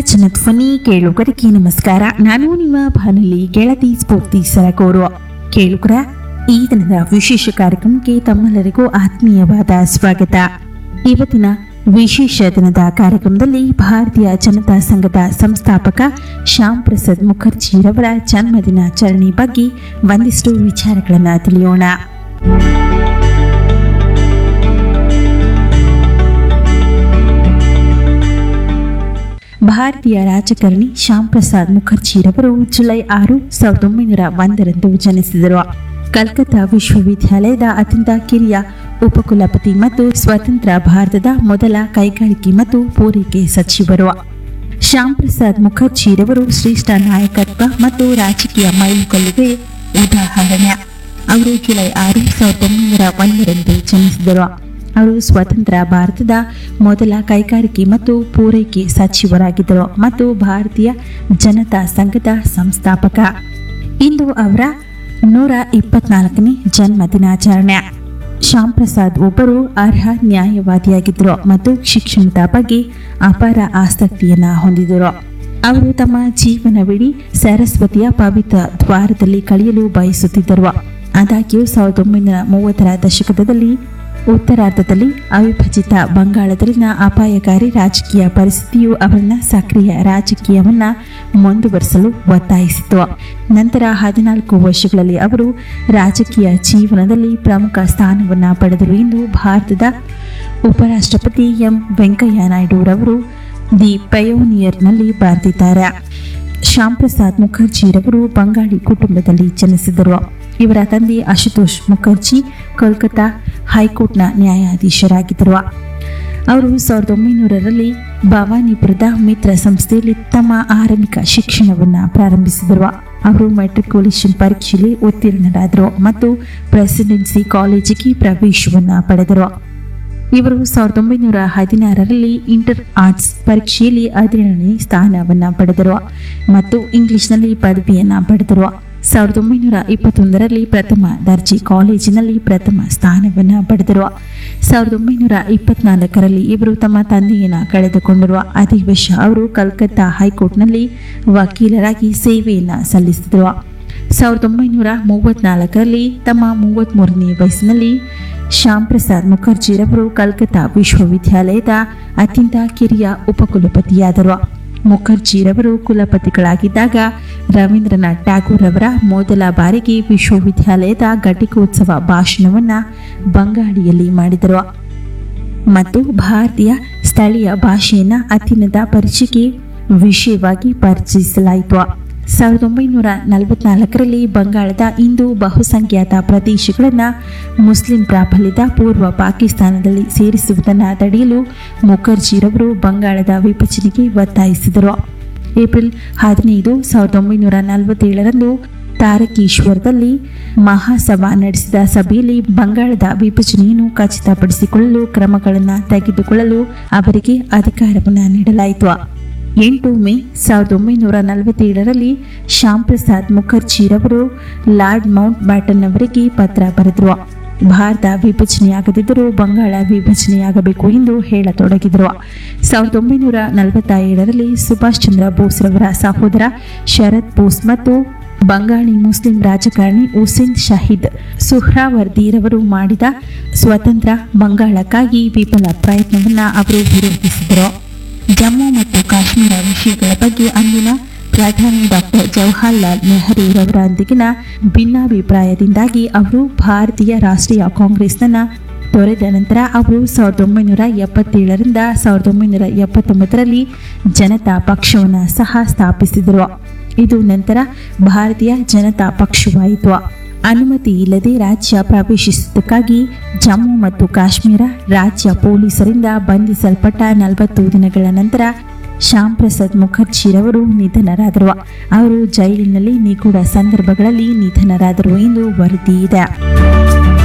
ಜನಧ್ವನಿ ಕೇಳುಗರಿಗೆ ನಮಸ್ಕಾರ ನಾನು ನಿಮ್ಮ ಬಾನುಲಿ ಗೆಳತಿ ಸ್ಫೂರ್ತಿ ಸರಕೋರು ಕೇಳುಗರ ಈ ದಿನದ ವಿಶೇಷ ಕಾರ್ಯಕ್ರಮಕ್ಕೆ ತಮ್ಮೆಲ್ಲರಿಗೂ ಆತ್ಮೀಯವಾದ ಸ್ವಾಗತ ಇವತ್ತಿನ ವಿಶೇಷ ದಿನದ ಕಾರ್ಯಕ್ರಮದಲ್ಲಿ ಭಾರತೀಯ ಜನತಾ ಸಂಘದ ಸಂಸ್ಥಾಪಕ ಶ್ಯಾಮ್ ಪ್ರಸಾದ್ ಮುಖರ್ಜಿರವರ ಜನ್ಮದಿನಾಚರಣೆ ಬಗ್ಗೆ ಒಂದಿಷ್ಟು ವಿಚಾರಗಳನ್ನು ತಿಳಿಯೋಣ ಭಾರತೀಯ ರಾಜಕಾರಣಿ ಶ್ಯಾಮ್ ಪ್ರಸಾದ್ ಮುಖರ್ಜಿರವರು ಜುಲೈ ಆರು ಸಾವಿರದ ಒಂಬೈನೂರ ಒಂದರಂದು ಜನಿಸಿದರು ಕಲ್ಕತ್ತಾ ವಿಶ್ವವಿದ್ಯಾಲಯದ ಅತ್ಯಂತ ಕಿರಿಯ ಉಪಕುಲಪತಿ ಮತ್ತು ಸ್ವತಂತ್ರ ಭಾರತದ ಮೊದಲ ಕೈಗಾರಿಕೆ ಮತ್ತು ಪೂರೈಕೆ ಸಚಿವರು ಶ್ಯಾಮ್ ಪ್ರಸಾದ್ ಮುಖರ್ಜಿರವರು ಶ್ರೇಷ್ಠ ನಾಯಕತ್ವ ಮತ್ತು ರಾಜಕೀಯ ಮೈಲುಗಲ್ಲಿಗೆ ಉದಾಹರಣೆ ಅವರು ಜುಲೈ ಆರು ಸಾವಿರದ ಒಂಬೈನೂರ ಒಂದರಂದು ಜನಿಸಿದರು ಅವರು ಸ್ವತಂತ್ರ ಭಾರತದ ಮೊದಲ ಕೈಗಾರಿಕೆ ಮತ್ತು ಪೂರೈಕೆ ಸಚಿವರಾಗಿದ್ದರು ಮತ್ತು ಭಾರತೀಯ ಜನತಾ ಸಂಘದ ಸಂಸ್ಥಾಪಕ ಇಂದು ಅವರ ನೂರ ಇಪ್ಪತ್ನಾಲ್ಕನೇ ಜನ್ಮ ದಿನಾಚರಣೆ ಶ್ಯಾಮ್ ಪ್ರಸಾದ್ ಒಬ್ಬರು ಅರ್ಹ ನ್ಯಾಯವಾದಿಯಾಗಿದ್ದರು ಮತ್ತು ಶಿಕ್ಷಣದ ಬಗ್ಗೆ ಅಪಾರ ಆಸಕ್ತಿಯನ್ನ ಹೊಂದಿದರು ಅವರು ತಮ್ಮ ಜೀವನವಿಡೀ ಸರಸ್ವತಿಯ ಪವಿತ್ರ ದ್ವಾರದಲ್ಲಿ ಕಳೆಯಲು ಬಯಸುತ್ತಿದ್ದರು ಆದಾಗ್ಯೂ ಸಾವಿರದ ಒಂಬೈನೂರ ಮೂವತ್ತರ ದಶಕದಲ್ಲಿ ಉತ್ತರಾರ್ಧದಲ್ಲಿ ಅವಿಭಜಿತ ಬಂಗಾಳದಲ್ಲಿನ ಅಪಾಯಕಾರಿ ರಾಜಕೀಯ ಪರಿಸ್ಥಿತಿಯು ಅವರನ್ನ ಸಕ್ರಿಯ ರಾಜಕೀಯವನ್ನ ಮುಂದುವರಿಸಲು ಒತ್ತಾಯಿಸಿತು ನಂತರ ಹದಿನಾಲ್ಕು ವರ್ಷಗಳಲ್ಲಿ ಅವರು ರಾಜಕೀಯ ಜೀವನದಲ್ಲಿ ಪ್ರಮುಖ ಸ್ಥಾನವನ್ನ ಪಡೆದರು ಎಂದು ಭಾರತದ ಉಪರಾಷ್ಟ್ರಪತಿ ಎಂ ವೆಂಕಯ್ಯ ನಾಯ್ಡುರವರು ದಿ ಪಯೋನಿಯರ್ನಲ್ಲಿ ಬರೆದಿದ್ದಾರೆ ಶ್ಯಾಮ್ ಪ್ರಸಾದ್ ಮುಖರ್ಜಿರವರು ಬಂಗಾಳಿ ಕುಟುಂಬದಲ್ಲಿ ಜನಿಸಿದರು ಇವರ ತಂದೆ ಅಶುತೋಷ್ ಮುಖರ್ಜಿ ಕೋಲ್ಕತ್ತಾ ಹೈಕೋರ್ಟ್ನ ನ್ಯಾಯಾಧೀಶರಾಗಿದ್ದರು ಅವರು ಸಾವಿರದ ಒಂಬೈನೂರರಲ್ಲಿ ಭವಾನಿಪುರದ ಮಿತ್ರ ಸಂಸ್ಥೆಯಲ್ಲಿ ತಮ್ಮ ಆರಂಭಿಕ ಶಿಕ್ಷಣವನ್ನು ಪ್ರಾರಂಭಿಸಿದರು ಅವರು ಮೆಟ್ರಿಕ್ಯುಲೇಷನ್ ಪರೀಕ್ಷೆಯಲ್ಲಿ ಉತ್ತೀರ್ಣರಾದರು ಮತ್ತು ಪ್ರೆಸಿಡೆನ್ಸಿ ಕಾಲೇಜಿಗೆ ಪ್ರವೇಶವನ್ನು ಪಡೆದರು ಇವರು ಸಾವಿರದ ಒಂಬೈನೂರ ಹದಿನಾರರಲ್ಲಿ ಇಂಟರ್ ಆರ್ಟ್ಸ್ ಪರೀಕ್ಷೆಯಲ್ಲಿ ಹದಿನೇಳನೇ ಸ್ಥಾನವನ್ನು ಪಡೆದರು ಮತ್ತು ಇಂಗ್ಲಿಷ್ನಲ್ಲಿ ಪದವಿಯನ್ನು ಪಡೆದರು ಸಾವಿರದ ಒಂಬೈನೂರ ಇಪ್ಪತ್ತೊಂದರಲ್ಲಿ ಪ್ರಥಮ ದರ್ಜೆ ಕಾಲೇಜಿನಲ್ಲಿ ಪ್ರಥಮ ಸ್ಥಾನವನ್ನು ಪಡೆದರು ಸಾವಿರದ ಒಂಬೈನೂರ ಇಪ್ಪತ್ನಾಲ್ಕರಲ್ಲಿ ಇವರು ತಮ್ಮ ತಂದೆಯನ್ನು ಕಳೆದುಕೊಂಡರು ಅದೇ ವರ್ಷ ಅವರು ಕಲ್ಕತ್ತಾ ಹೈಕೋರ್ಟ್ನಲ್ಲಿ ವಕೀಲರಾಗಿ ಸೇವೆಯನ್ನು ಸಲ್ಲಿಸಿದರು ಸಾವಿರದ ಒಂಬೈನೂರ ಮೂವತ್ನಾಲ್ಕರಲ್ಲಿ ತಮ್ಮ ಮೂವತ್ತ್ಮೂರನೇ ವಯಸ್ಸಿನಲ್ಲಿ ಶ್ಯಾಮ್ ಪ್ರಸಾದ್ ಮುಖರ್ಜಿರವರು ಕಲ್ಕತ್ತಾ ವಿಶ್ವವಿದ್ಯಾಲಯದ ಅತ್ಯಂತ ಕಿರಿಯ ಉಪಕುಲಪತಿಯಾದರು ಮುಖರ್ಜಿರವರು ಕುಲಪತಿಗಳಾಗಿದ್ದಾಗ ರವೀಂದ್ರನಾಥ್ ಟ್ಯಾಗೂರ್ ಅವರ ಮೊದಲ ಬಾರಿಗೆ ವಿಶ್ವವಿದ್ಯಾಲಯದ ಘಟಿಕೋತ್ಸವ ಭಾಷಣವನ್ನು ಬಂಗಾಳಿಯಲ್ಲಿ ಮಾಡಿದರು ಮತ್ತು ಭಾರತೀಯ ಸ್ಥಳೀಯ ಭಾಷೆಯನ್ನು ಅತ್ಯುನ್ನತ ಪರೀಕ್ಷೆಗೆ ವಿಷಯವಾಗಿ ಪರಿಚಯಿಸಲಾಯಿತು ಸಾವಿರದ ಒಂಬೈನೂರ ನಲವತ್ನಾಲ್ಕರಲ್ಲಿ ಬಂಗಾಳದ ಇಂದು ಬಹುಸಂಖ್ಯಾತ ಪ್ರದೇಶಗಳನ್ನು ಮುಸ್ಲಿಂ ಪ್ರಾಬಲ್ಯದ ಪೂರ್ವ ಪಾಕಿಸ್ತಾನದಲ್ಲಿ ಸೇರಿಸುವುದನ್ನು ತಡೆಯಲು ಮುಖರ್ಜಿರವರು ಬಂಗಾಳದ ವಿಭಜನೆಗೆ ಒತ್ತಾಯಿಸಿದರು ಏಪ್ರಿಲ್ ಹದಿನೈದು ಸಾವಿರದ ಒಂಬೈನೂರ ನಲವತ್ತೇಳರಂದು ತಾರಕೀಶ್ವರದಲ್ಲಿ ಮಹಾಸಭಾ ನಡೆಸಿದ ಸಭೆಯಲ್ಲಿ ಬಂಗಾಳದ ವಿಭಜನೆಯನ್ನು ಖಚಿತಪಡಿಸಿಕೊಳ್ಳಲು ಕ್ರಮಗಳನ್ನು ತೆಗೆದುಕೊಳ್ಳಲು ಅವರಿಗೆ ಅಧಿಕಾರವನ್ನು ನೀಡಲಾಯಿತು ಎಂಟು ಮೇ ಸಾವಿರದ ಒಂಬೈನೂರ ನಲವತ್ತೇಳರಲ್ಲಿ ಶ್ಯಾಮ್ ಪ್ರಸಾದ್ ಮುಖರ್ಜಿರವರು ಲಾರ್ಡ್ ಮೌಂಟ್ ಬ್ಯಾಟನ್ ಅವರಿಗೆ ಪತ್ರ ಬರೆದರು ಭಾರತ ವಿಭಜನೆಯಾಗದಿದ್ದರೂ ಬಂಗಾಳ ವಿಭಜನೆಯಾಗಬೇಕು ಎಂದು ಹೇಳತೊಡಗಿದರು ಸಾವಿರದ ಒಂಬೈನೂರ ನಲವತ್ತ ಏಳರಲ್ಲಿ ಸುಭಾಷ್ ಚಂದ್ರ ಬೋಸ್ರವರ ಸಹೋದರ ಶರದ್ ಬೋಸ್ ಮತ್ತು ಬಂಗಾಳಿ ಮುಸ್ಲಿಂ ರಾಜಕಾರಣಿ ಹುಸೇನ್ ಶಹೀದ್ ಸುಹ್ರಾವರ್ದಿರವರು ಮಾಡಿದ ಸ್ವತಂತ್ರ ಬಂಗಾಳಕ್ಕಾಗಿ ವಿಫಲ ಪ್ರಯತ್ನವನ್ನು ಅವರು ವಿರೋಧಿಸಿದರು ಜಮ್ಮು ಮತ್ತು ಕಾಶ್ಮೀರ ವಿಷಯಗಳ ಬಗ್ಗೆ ಅಂದಿನ ಪ್ರಧಾನಿ ಡಾಕ್ಟರ್ ಜವಾಹರ್ಲಾಲ್ ನೆಹರೂರವರೊಂದಿಗಿನ ಭಿನ್ನಾಭಿಪ್ರಾಯದಿಂದಾಗಿ ಅವರು ಭಾರತೀಯ ರಾಷ್ಟ್ರೀಯ ಕಾಂಗ್ರೆಸ್ನ ತೊರೆದ ನಂತರ ಅವರು ಸಾವಿರದ ಒಂಬೈನೂರ ಎಪ್ಪತ್ತೇಳರಿಂದ ಸಾವಿರದ ಒಂಬೈನೂರ ಎಪ್ಪತ್ತೊಂಬತ್ತರಲ್ಲಿ ಜನತಾ ಪಕ್ಷವನ್ನು ಸಹ ಸ್ಥಾಪಿಸಿದರು ಇದು ನಂತರ ಭಾರತೀಯ ಜನತಾ ಪಕ್ಷವಾಯಿತು ಅನುಮತಿ ಇಲ್ಲದೆ ರಾಜ್ಯ ಪ್ರವೇಶಿಸಿದ್ದಕ್ಕಾಗಿ ಜಮ್ಮು ಮತ್ತು ಕಾಶ್ಮೀರ ರಾಜ್ಯ ಪೊಲೀಸರಿಂದ ಬಂಧಿಸಲ್ಪಟ್ಟ ನಲವತ್ತು ದಿನಗಳ ನಂತರ ಶ್ಯಾಮ್ ಪ್ರಸಾದ್ ಮುಖರ್ಜಿರವರು ನಿಧನರಾದರು ಅವರು ಜೈಲಿನಲ್ಲಿ ನಿಗೂಢ ಸಂದರ್ಭಗಳಲ್ಲಿ ನಿಧನರಾದರು ಎಂದು ವರದಿ ಇದೆ